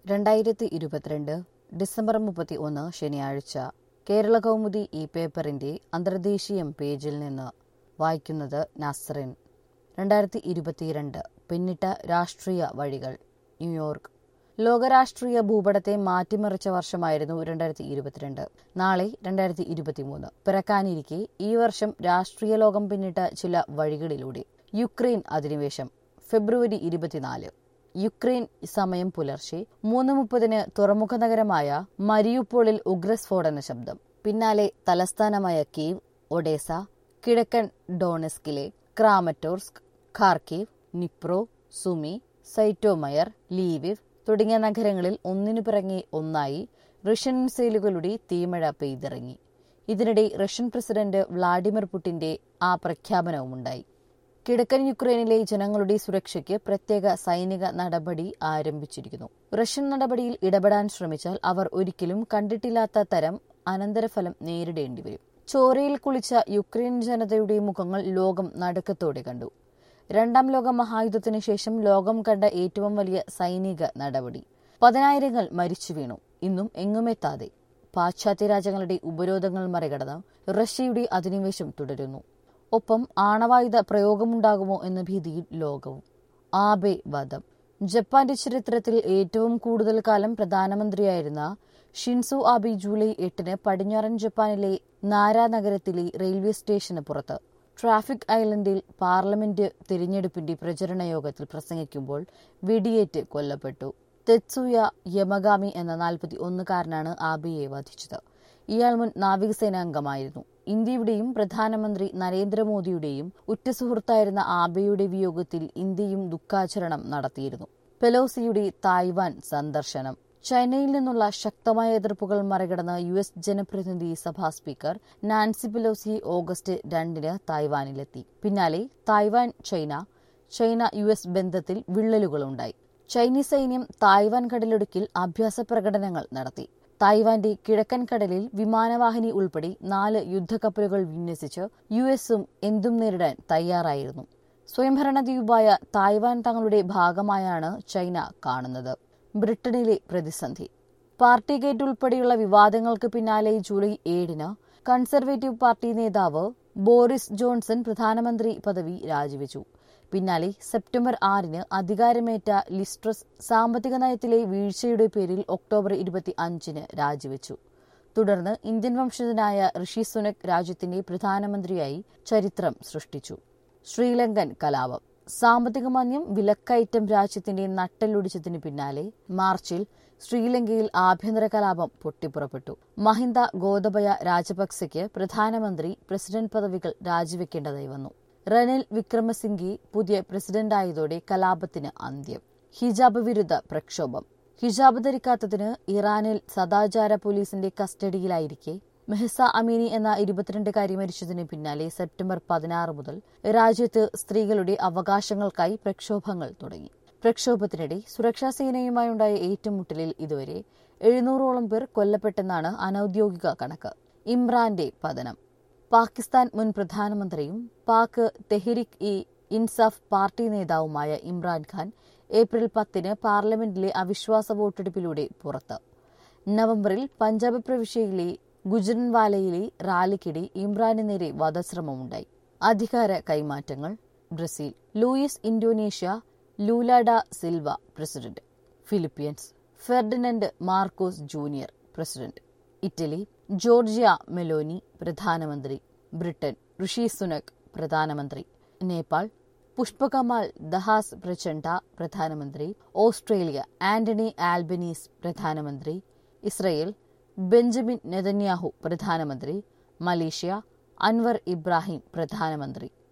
രണ്ടായിരത്തി ഇരുപത്തിരണ്ട് ഡിസംബർ മുപ്പത്തി ഒന്ന് ശനിയാഴ്ച കേരള കൗമുദി ഈ പേപ്പറിന്റെ അന്തർദേശീയം പേജിൽ നിന്ന് വായിക്കുന്നത് നസ്റിൻ രണ്ടായിരത്തി ഇരുപത്തിരണ്ട് പിന്നിട്ട രാഷ്ട്രീയ വഴികൾ ന്യൂയോർക്ക് ലോകരാഷ്ട്രീയ ഭൂപടത്തെ മാറ്റിമറിച്ച വർഷമായിരുന്നു രണ്ടായിരത്തി ഇരുപത്തിരണ്ട് നാളെ രണ്ടായിരത്തി ഇരുപത്തിമൂന്ന് പിറക്കാനിരിക്കെ ഈ വർഷം രാഷ്ട്രീയ ലോകം പിന്നിട്ട ചില വഴികളിലൂടെ യുക്രൈൻ അധിനിവേശം ഫെബ്രുവരി ഇരുപത്തിനാല് യുക്രൈൻ സമയം പുലർച്ചെ മൂന്ന് മുപ്പതിന് തുറമുഖ നഗരമായ മരിയുപോളിൽ ഉഗ്രസ്ഫോടന ശബ്ദം പിന്നാലെ തലസ്ഥാനമായ കീവ് ഒഡേസ കിഴക്കൻ ഡോണസ്കിലെ ക്രാമറ്റോർസ്ക് ഖാർക്കീവ് നിപ്രോ സുമി സൈറ്റോമയർ ലീവിവ് തുടങ്ങിയ നഗരങ്ങളിൽ ഒന്നിനു പിറങ്ങി ഒന്നായി റഷ്യൻ മിസൈലുകളുടെ തീമഴ പെയ്തിറങ്ങി ഇതിനിടെ റഷ്യൻ പ്രസിഡന്റ് വ്ളാഡിമിർ പുടിന്റെ ആ പ്രഖ്യാപനവുമുണ്ടായി കിഴക്കൻ യുക്രൈനിലെ ജനങ്ങളുടെ സുരക്ഷയ്ക്ക് പ്രത്യേക സൈനിക നടപടി ആരംഭിച്ചിരിക്കുന്നു റഷ്യൻ നടപടിയിൽ ഇടപെടാൻ ശ്രമിച്ചാൽ അവർ ഒരിക്കലും കണ്ടിട്ടില്ലാത്ത തരം അനന്തരഫലം നേരിടേണ്ടി വരും ചോരയിൽ കുളിച്ച യുക്രൈൻ ജനതയുടെ മുഖങ്ങൾ ലോകം നടുക്കത്തോടെ കണ്ടു രണ്ടാം ലോക മഹായുദ്ധത്തിന് ശേഷം ലോകം കണ്ട ഏറ്റവും വലിയ സൈനിക നടപടി പതിനായിരങ്ങൾ മരിച്ചു വീണു ഇന്നും എങ്ങുമെത്താതെ പാശ്ചാത്യ രാജ്യങ്ങളുടെ ഉപരോധങ്ങൾ മറികടന്ന് റഷ്യയുടെ അധിനിവേശം തുടരുന്നു ഒപ്പം ആണവായുധ പ്രയോഗമുണ്ടാകുമോ എന്ന ഭീതിയിൽ ലോകവും ആബെ വധം ജപ്പാന്റെ ചരിത്രത്തിൽ ഏറ്റവും കൂടുതൽ കാലം പ്രധാനമന്ത്രിയായിരുന്ന ഷിൻസു ആബെ ജൂലൈ എട്ടിന് പടിഞ്ഞാറൻ ജപ്പാനിലെ നാര നഗരത്തിലെ റെയിൽവേ സ്റ്റേഷന് പുറത്ത് ട്രാഫിക് ഐലൻഡിൽ പാർലമെന്റ് തിരഞ്ഞെടുപ്പിന്റെ പ്രചരണ യോഗത്തിൽ പ്രസംഗിക്കുമ്പോൾ വെടിയേറ്റ് കൊല്ലപ്പെട്ടു തെത്സുയ യമഗാമി എന്ന നാൽപ്പത്തി ഒന്നുകാരനാണ് ആബെയെ വധിച്ചത് ഇയാൾ മുൻ നാവികസേനാംഗമായിരുന്നു ഇന്ത്യയുടെയും പ്രധാനമന്ത്രി നരേന്ദ്രമോദിയുടെയും ഉറ്റ സുഹൃത്തായിരുന്ന ആബെയുടെ വിയോഗത്തിൽ ഇന്ത്യയും ദുഃഖാചരണം നടത്തിയിരുന്നു പെലോസിയുടെ തായ്വാൻ സന്ദർശനം ചൈനയിൽ നിന്നുള്ള ശക്തമായ എതിർപ്പുകൾ മറികടന്ന് യു എസ് ജനപ്രതിനിധി സഭാ സ്പീക്കർ നാൻസി പെലോസി ഓഗസ്റ്റ് രണ്ടിന് തായ്വാനിലെത്തി പിന്നാലെ Taiwan China China U S ബന്ധത്തിൽ വിള്ളലുകളുണ്ടായി ചൈനീസ് സൈന്യം തായ്വാൻ കടലിടുക്കിൽ അഭ്യാസ പ്രകടനങ്ങൾ നടത്തി തായ്വാന്റെ കിഴക്കൻ കടലിൽ വിമാനവാഹിനി ഉൾപ്പെടെ നാല് യുദ്ധക്കപ്പലുകൾ വിന്യസിച്ച് യു എസും എന്തും നേരിടാൻ തയ്യാറായിരുന്നു സ്വയംഭരണ ദ്വീപായ തായ്വാൻ തങ്ങളുടെ ഭാഗമായാണ് ചൈന കാണുന്നത് ബ്രിട്ടനിലെ പ്രതിസന്ധി പാർട്ടി ഗേറ്റ് ഉൾപ്പെടെയുള്ള വിവാദങ്ങൾക്ക് പിന്നാലെ ജൂലൈ ഏഴിന് കൺസർവേറ്റീവ് പാർട്ടി നേതാവ് ബോറിസ് ജോൺസൺ പ്രധാനമന്ത്രി പദവി രാജിവെച്ചു പിന്നാലെ സെപ്റ്റംബർ ആറിന് അധികാരമേറ്റ ലിസ്ട്രസ് സാമ്പത്തിക നയത്തിലെ വീഴ്ചയുടെ പേരിൽ ഒക്ടോബർ ഇരുപത്തി അഞ്ചിന് രാജിവെച്ചു തുടർന്ന് ഇന്ത്യൻ വംശജനായ ഋഷി സുനക് രാജ്യത്തിന്റെ പ്രധാനമന്ത്രിയായി ചരിത്രം സൃഷ്ടിച്ചു ശ്രീലങ്കൻ കലാപം സാമ്പത്തിക മാന്യം വിലക്കയറ്റം രാജ്യത്തിന്റെ നട്ടെല്ലൊടിച്ചതിന് പിന്നാലെ മാർച്ചിൽ ശ്രീലങ്കയിൽ ആഭ്യന്തര കലാപം പൊട്ടിപ്പുറപ്പെട്ടു മഹിന്ദ ഗോതബയ രാജപക്സെയ്ക്ക് പ്രധാനമന്ത്രി പ്രസിഡന്റ് പദവികൾ രാജിവെക്കേണ്ടതായി വന്നു റനിൽ വിക്രമസിംഗെ പുതിയ പ്രസിഡന്റായതോടെ കലാപത്തിന് അന്ത്യം ഹിജാബ് വിരുദ്ധ പ്രക്ഷോഭം ഹിജാബ് ധരിക്കാത്തതിന് ഇറാനിൽ സദാചാര പോലീസിന്റെ കസ്റ്റഡിയിലായിരിക്കെ മെഹസ അമീനി എന്ന ഇരുപത്തിരണ്ടുകാരി മരിച്ചതിന് പിന്നാലെ സെപ്റ്റംബർ പതിനാറ് മുതൽ രാജ്യത്ത് സ്ത്രീകളുടെ അവകാശങ്ങൾക്കായി പ്രക്ഷോഭങ്ങൾ തുടങ്ങി പ്രക്ഷോഭത്തിനിടെ സുരക്ഷാ സേനയുമായുണ്ടായ ഏറ്റുമുട്ടലിൽ ഇതുവരെ എഴുന്നൂറോളം പേർ കൊല്ലപ്പെട്ടെന്നാണ് അനൌദ്യോഗിക കണക്ക് ഇമ്രാന്റെ പതനം പാകിസ്ഥാൻ മുൻ പ്രധാനമന്ത്രിയും പാക് തെഹ്രിക് ഇ ഇൻസാഫ് പാർട്ടി നേതാവുമായ ഇമ്രാൻഖാൻ ഏപ്രിൽ പത്തിന് പാർലമെന്റിലെ അവിശ്വാസ വോട്ടെടുപ്പിലൂടെ പുറത്ത് നവംബറിൽ പഞ്ചാബ് പ്രവിശ്യയിലെ ഗുജറൻവാലയിലെ റാലിക്കിടെ ഇമ്രാന് നേരെ വധശ്രമമുണ്ടായി അധികാര കൈമാറ്റങ്ങൾ Brazil Luiz Indonesia Lula da Silva president Philippines Ferdinand Marcos junior president Italy Giorgia Meloni പ്രധാനമന്ത്രി ബ്രിട്ടൻ ഋഷി സുനക് പ്രധാനമന്ത്രി നേപ്പാൾ പുഷ്പകമാൽ ദഹാസ് പ്രചണ്ഡ പ്രധാനമന്ത്രി ഓസ്ട്രേലിയ ആന്റണി ആൽബനീസ് പ്രധാനമന്ത്രി ഇസ്രയേൽ ബെഞ്ചമിൻ നെതന്യാഹു പ്രധാനമന്ത്രി മലേഷ്യ അൻവർ ഇബ്രാഹിം പ്രധാനമന്ത്രി